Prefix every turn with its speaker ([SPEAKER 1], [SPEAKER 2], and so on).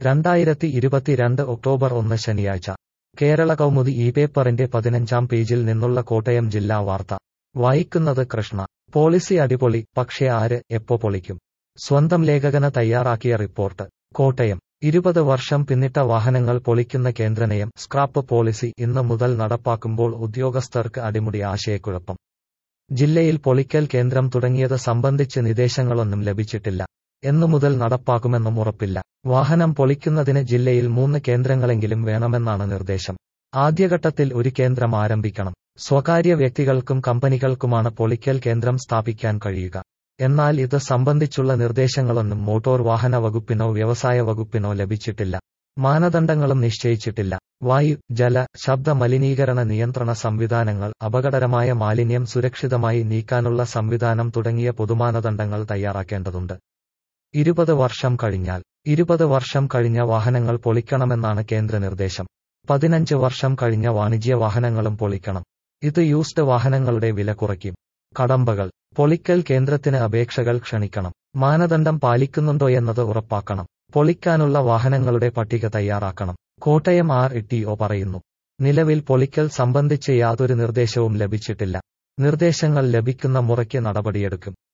[SPEAKER 1] രണ്ടായിരത്തി ഇരുപത്തിരണ്ട് ഒക്ടോബർ ഒന്ന് ശനിയാഴ്ച കേരള കൗമുദി ഈ പേപ്പറിന്റെ പതിനഞ്ചാം പേജിൽ നിന്നുള്ള കോട്ടയം ജില്ലാ വാർത്ത വായിക്കുന്നത് കൃഷ്ണ പോളിസി അടിപൊളി പക്ഷേ ആര് എപ്പോ പൊളിക്കും സ്വന്തം ലേഖകന തയ്യാറാക്കിയ റിപ്പോർട്ട് കോട്ടയം ഇരുപത് വർഷം പിന്നിട്ട വാഹനങ്ങൾ പൊളിക്കുന്ന കേന്ദ്രനയം സ്ക്രാപ്പ് പോളിസി ഇന്ന് മുതൽ നടപ്പാക്കുമ്പോൾ ഉദ്യോഗസ്ഥർക്ക് അടിമുടി ആശയക്കുഴപ്പം ജില്ലയിൽ പൊളിക്കൽ കേന്ദ്രം തുടങ്ങിയത് സംബന്ധിച്ച് നിർദ്ദേശങ്ങളൊന്നും ലഭിച്ചിട്ടില്ല എന്നു മുതൽ നടപ്പാക്കുമെന്നും ഉറപ്പില്ല വാഹനം പൊളിക്കുന്നതിന് ജില്ലയിൽ മൂന്ന് കേന്ദ്രങ്ങളെങ്കിലും വേണമെന്നാണ് നിർദ്ദേശം ആദ്യഘട്ടത്തിൽ ഒരു കേന്ദ്രം ആരംഭിക്കണം സ്വകാര്യ വ്യക്തികൾക്കും കമ്പനികൾക്കുമാണ് പൊളിക്കൽ കേന്ദ്രം സ്ഥാപിക്കാൻ കഴിയുക എന്നാൽ ഇത് സംബന്ധിച്ചുള്ള നിർദ്ദേശങ്ങളൊന്നും മോട്ടോർ വാഹന വകുപ്പിനോ വ്യവസായ വകുപ്പിനോ ലഭിച്ചിട്ടില്ല മാനദണ്ഡങ്ങളും നിശ്ചയിച്ചിട്ടില്ല വായു ജല ശബ്ദ മലിനീകരണ നിയന്ത്രണ സംവിധാനങ്ങൾ അപകടകരമായ മാലിന്യം സുരക്ഷിതമായി നീക്കാനുള്ള സംവിധാനം തുടങ്ങിയ പൊതുമാനദണ്ഡങ്ങൾ തയ്യാറാക്കേണ്ടതുണ്ട് ഇരുപത് വർഷം കഴിഞ്ഞാൽ ഇരുപത് വർഷം കഴിഞ്ഞ വാഹനങ്ങൾ പൊളിക്കണമെന്നാണ് കേന്ദ്ര നിർദ്ദേശം പതിനഞ്ച് വർഷം കഴിഞ്ഞ വാണിജ്യ വാഹനങ്ങളും പൊളിക്കണം ഇത് യൂസ്ഡ് വാഹനങ്ങളുടെ വില കുറയ്ക്കും കടമ്പകൾ പൊളിക്കൽ കേന്ദ്രത്തിന് അപേക്ഷകൾ ക്ഷണിക്കണം മാനദണ്ഡം പാലിക്കുന്നുണ്ടോയെന്നത് ഉറപ്പാക്കണം പൊളിക്കാനുള്ള വാഹനങ്ങളുടെ പട്ടിക തയ്യാറാക്കണം കോട്ടയം ആർ ഇ പറയുന്നു നിലവിൽ പൊളിക്കൽ സംബന്ധിച്ച് യാതൊരു നിർദ്ദേശവും ലഭിച്ചിട്ടില്ല നിർദ്ദേശങ്ങൾ ലഭിക്കുന്ന മുറയ്ക്ക് നടപടിയെടുക്കും